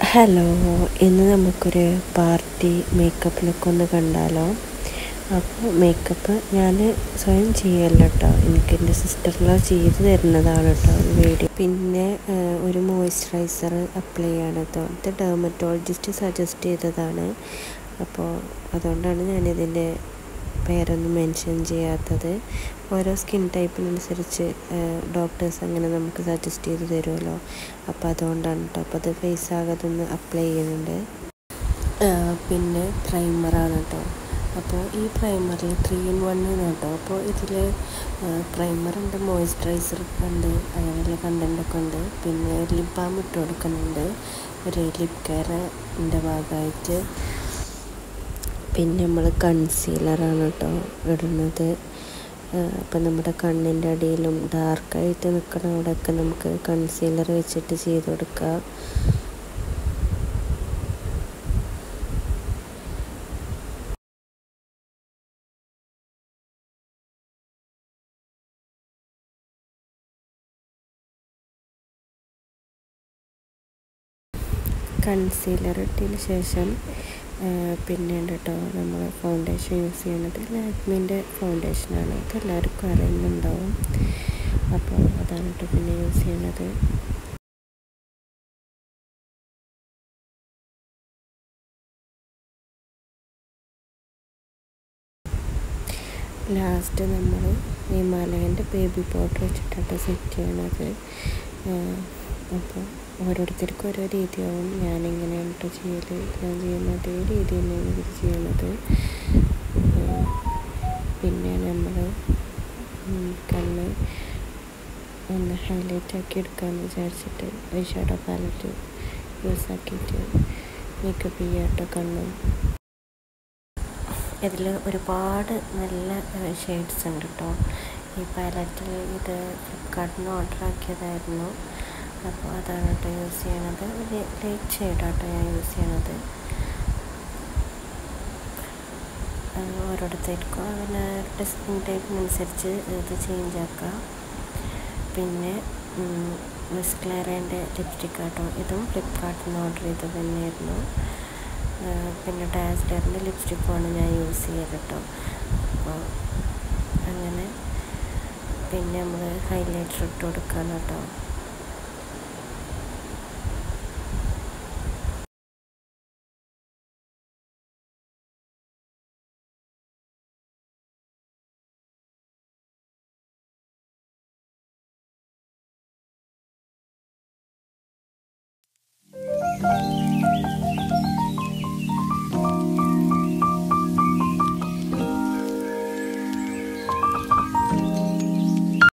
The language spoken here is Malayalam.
ഹലോ ഇന്ന് നമുക്കൊരു പാർട്ടി മേക്കപ്പ് ലുക്ക് ഒന്ന് കണ്ടാലോ അപ്പോൾ മേക്കപ്പ് ഞാൻ സ്വയം ചെയ്യല്ല കേട്ടോ എനിക്ക് എൻ്റെ സിസ്റ്ററിലോ ചെയ്ത് തരുന്നതാണ് കേട്ടോ ഈ വീഡിയോ പിന്നെ ഏഹ്, ഒരു മോയ്സ്ചറൈസർ അപ്ലൈ ചെയ്യാണ് കേട്ടോ ഇത് ഡെർമറ്റോളജിസ്റ്റ് സജസ്റ്റ് ചെയ്തതാണ് അപ്പോൾ അതുകൊണ്ടാണ് ഞാനിതിൻ്റെ പേരൊന്നും മെൻഷൻ ചെയ്യാത്തത് ഓരോ സ്കിൻ ടൈപ്പിനനുസരിച്ച് ഡോക്ടേഴ്സ് അങ്ങനെ നമുക്ക് സജസ്റ്റ് ചെയ്ത് തരുമല്ലോ അപ്പോൾ അതുകൊണ്ടാണ് കേട്ടോ അപ്പോൾ അത് ഫേസ് ആകാതെ ഒന്ന് അപ്ലൈ ചെയ്യുന്നുണ്ട് ആ, പിന്നെ പ്രൈമറാണ് കേട്ടോ അപ്പോൾ ഈ പ്രൈമറിൽ ത്രീ ഇൻ വൺ ആണ് കേട്ടോ അപ്പോൾ ഇതിൽ പ്രൈമറുണ്ട് മോയ്സ്ചറൈസർ ഉണ്ട് അങ്ങനെയുള്ള കണ്ടൻറ്റൊക്കെ ഉണ്ട് പിന്നെ ലിപ് ബാം ഇട്ട് കൊടുക്കുന്നുണ്ട് ഒരു ലിപ് കെയറിൻ്റെ ഭാഗമായിട്ട് പിന്നെ നമ്മൾ കൺസീലറാണ് കേട്ടോ ഇടുന്നത് അപ്പം നമ്മുടെ കണ്ണിൻ്റെ അടിയിലും ഡാർക്കായിട്ട് നിൽക്കുന്ന അവിടെയൊക്കെ നമുക്ക് കൺസീലർ വെച്ചിട്ട് ചെയ്ത് കൊടുക്കാം കൺസീലർ ഇട്ടതിന് ശേഷം ആ, പിന്നെ ഉണ്ട് കേട്ടോ നമ്മൾ ഫൗണ്ടേഷൻ യൂസ് ചെയ്യുന്നത് ലാക്മിൻ്റെ ഫൗണ്ടേഷനാണ് അത് എല്ലാവർക്കും അറിയുന്നുണ്ടാവും അപ്പോൾ അതാണ് കേട്ടോ പിന്നെ യൂസ് ചെയ്യുന്നത് ലാസ്റ്റ് നമ്മൾ ഹിമാലയൻ്റെ ബേബി പൗഡർ വെച്ചിട്ടാണ് സെറ്റ് ചെയ്യണത് അപ്പോൾ ഓരോരുത്തർക്കും ഓരോ രീതിയാവും ഞാനിങ്ങനെയാണ് കേട്ടോ ചെയ്യൽ ഞാൻ ചെയ്യുന്ന അതേ രീതി തന്നെയാണ് ഇത് ചെയ്യണത് ആ, പിന്നെ നമ്മൾ കണ്ണ് ഒന്ന് ഹൈലൈറ്റ് ആക്കി എടുക്കാമെന്ന് വിചാരിച്ചിട്ട് ഐ ഷാഡോ പാലറ്റ് യൂസ് ആക്കിയിട്ട് മേക്കപ്പ് ചെയ്യാം കേട്ടോ കണ്ണും ഇതിൽ ഒരുപാട് നല്ല ഷെയ്ഡ്സ് ഉണ്ട് കേട്ടോ ഈ പാലറ്റിൽ ഇത് ഫ്ലിപ്കാർട്ടിൽ നിന്ന് ഓർഡർ ആക്കിയതായിരുന്നു അപ്പോൾ അതാണ് കേട്ടോ യൂസ് ചെയ്യണത് ഒരു ലൈറ്റ് ഷെയ്ഡാട്ടോ ഞാൻ യൂസ് ചെയ്യണത് അത് ഓരോരുത്തർക്കും അവരുടെ സ്കിൻ ടൈപ്പിനനുസരിച്ച് ഇത് ചേഞ്ച് ആക്കാം പിന്നെ മിസ് ക്ലാരേൻ്റെ ലിപ്സ്റ്റിക് ആട്ടോ ഇതും ഫ്ലിപ്കാർട്ടിൽ നിന്ന് ഓർഡർ ചെയ്തത് തന്നെയായിരുന്നു ആ, പിന്നെ ഡാസ്ലറിൻ്റെ ലിപ്സ്റ്റിക്കുമാണ് ഞാൻ യൂസ് ചെയ്തത് കേട്ടോ അപ്പോൾ അങ്ങനെ പിന്നെ നമ്മൾ ഹൈലൈറ്റർ ഇട്ട് കൊടുക്കണം കേട്ടോ